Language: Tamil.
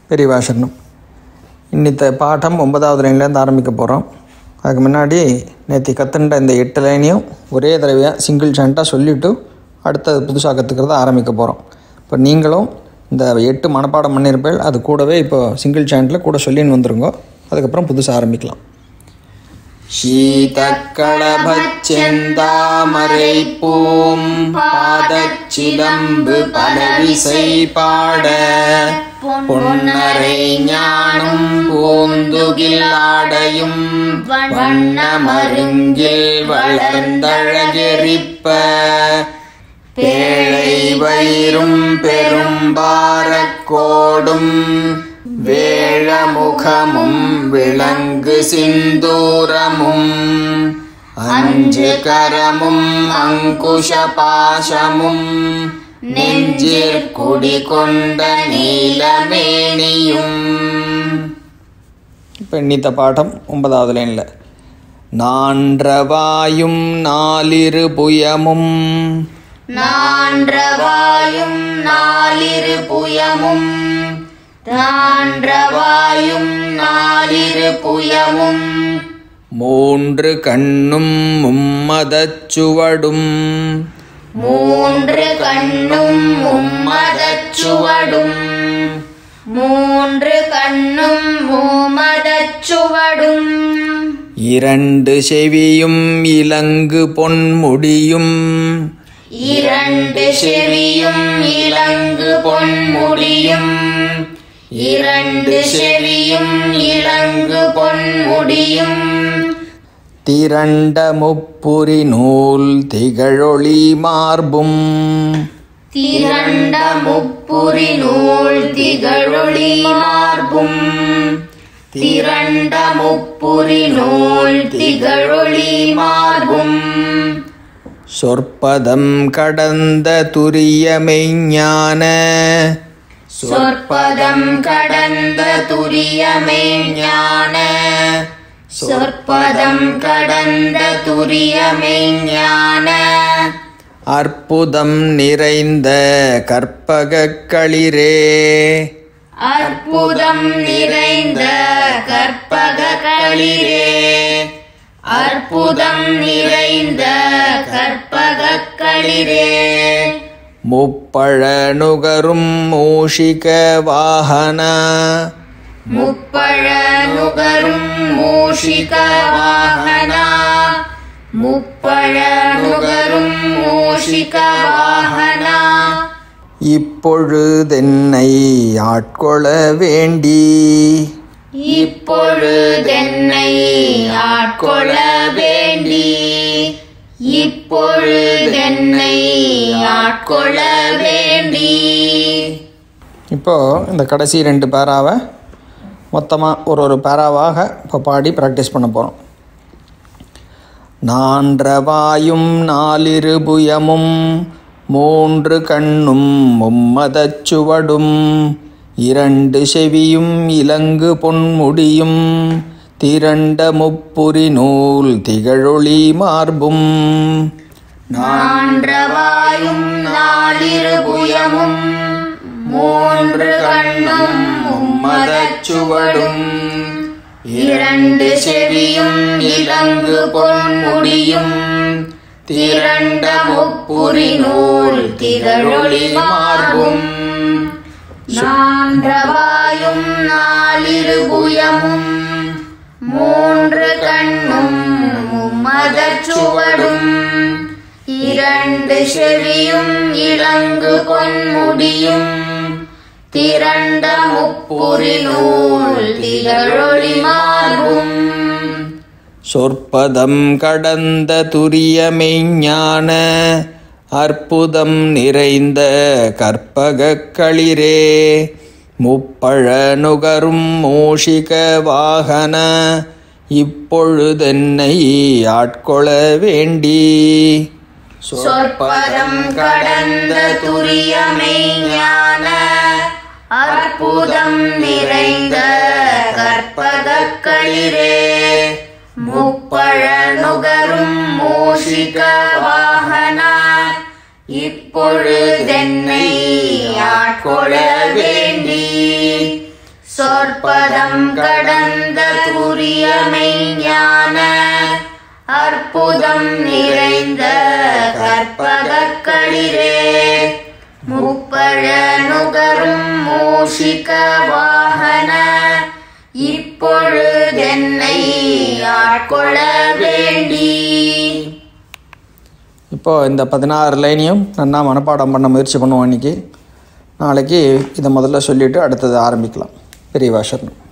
பெரியவா சரணம் இன்னித்த பாடம் ஒன்பதாவது லைன்லேருந்து ஆரம்பிக்க போகிறோம் அதுக்கு முன்னாடி நேற்று கற்றுண்ட இந்த எட்டு லைனையும் ஒரே தடவையாக சிங்கிள் சாண்ட்டாக சொல்லிவிட்டு அடுத்தது புதுசாக கற்றுக்கிறத ஆரம்பிக்க போகிறோம் இப்போ நீங்களும் இந்த எட்டு மனப்பாடம் பண்ணியிருப்பேன் அது கூடவே இப்போ சிங்கிள் சாண்டில் கூட சொல்லின்னு வந்துருங்க அதுக்கப்புறம் புதுசாக ஆரம்பிக்கலாம் சீதக்களபச்செந்தாமரை பூம் பாதச்சிலம்பு பலவிசை பாட பொன்னரை ஞானம் பூந்துகில் ஆடையும் வண்ண மருங்கில் வளர்ந்தழகெரிப்ப பேழை வயிறும் பெரும்பாரக்கோடும் வேழமுகமும் விளங்கு சிந்தூரமும் அஞ்சு கரமும் அங்குஷ பாசமும் நெஞ்சிற் குடிகொண்ட நீலமேனியும் இப்போ இன்னித்த பாடம் ஒன்பதாவது லைனில் நான்றவாயும் நாலிரு புயமும் நான்றவாயும் நாலிரு புயமும் நான்றவாயும் நாலிரு புயமும் மூன்று கண்ணும் மும்மதச்சுவடும் மூன்று கண்ணும் மும்மதச்சுவடும் மூன்று கண்ணும் மூமதச்சுவடும் இரண்டு செவியும் இலங்கு பொன்முடியும் இரண்டு செவியும் இலங்கு பொன்முடியும் இரண்டு செவியும் இலங்கு பொன்முடியும் திரண்ட முப்புரி நூல் திகழொளி மார்பும் திரண்ட முப்புரி நூல் திகழொளி மார்பும் திரண்ட முப்புரி நூல் திகழொளி மார்பும் சொற்பதம் கடந்த துரிய மெய்ஞான சொற்பதம் கடந்த துரியமே ஞான சொற்பதம் கடந்த துரியமே ஞான அற்புதம் நிறைந்த கற்பகக் களிரே அற்புதம் நிறைந்த கற்பக களிரே அற்புதம் நிறைந்த கற்பக களிரே முப்பழ நுகரும் மூஷிக வாகன முப்பழ நுகரும் மூஷிக வாகனா முப்பழ நுகரும் மூஷிக வாகனா இப்பொழுதென்னை ஆட்கொள்ள வேண்டி இப்பொழுதென்னை ஆட்கொள்ள வேண்டி இப்பொழுதென்னை ஆட்கொள்ள வேண்டி இப்போது இந்த கடைசி ரெண்டு பேராவை மொத்தமாக ஒரு ஒரு பேராவாக இப்போ பாடி ப்ராக்டிஸ் பண்ண போகிறோம் நான்றவாயும் நாலிரு புயமும் மூன்று கண்ணும் மும்மதச்சுவடும் இரண்டு செவியும் இலங்கு பொன்முடியும் திரண்ட முப்புரி நூல் திகழொளி மார்பும் நான்றவாயும் நாலிரு புயமும் மூன்று கண்ணும் மும்மதச்சுவடும் இரண்டு செவியும் இலங்கு பொன்முடியும் திரண்ட முப்புரி நூல் திகழொளி மார்பும் நான்றவாயும் நாலிரு புயமும் மூன்று கண்ணும் மும்மதச்சுவடும் இரண்டு செவியும் இலங்கு பொன்முடியும் திரண்ட முப்புரி நூல் திகழொளி மார்பும் சொற்பதம் கடந்த துரிய மெய்ஞான அற்புதம் நிறைந்த கற்பகக் களிரே முப்பழ நுகரும் மூஷிக வாகன இப்பொழுதென்னை ஆட்கொள்ள வேண்டி சொற்பதம் கடந்த துரியமை ஞான அற்புதம் நிறைந்த கற்பகக் களிரே முப்பழ நுகரும் மூஷிக வாகனா இப்பொழுதென்னை ஆட்கொள்ள வேண்டி சொற்பதம் கடந்த துரியமை ஞான அற்புதம் நிறைந்த கற்பகக்களிரே முப்பழ நுகரும் மூஷிக வாகன இப்பொழுதென்னை ஆட்கொள்ள வேண்டி இப்போது இந்த பதினாறு லைனையும் நன்னா மனப்பாடம் பண்ண முயற்சி பண்ணுவோம் இன்றைக்கி நாளைக்கு இதை முதல்ல சொல்லிவிட்டு அடுத்தது ஆரம்பிக்கலாம் பெரியவா சரணம்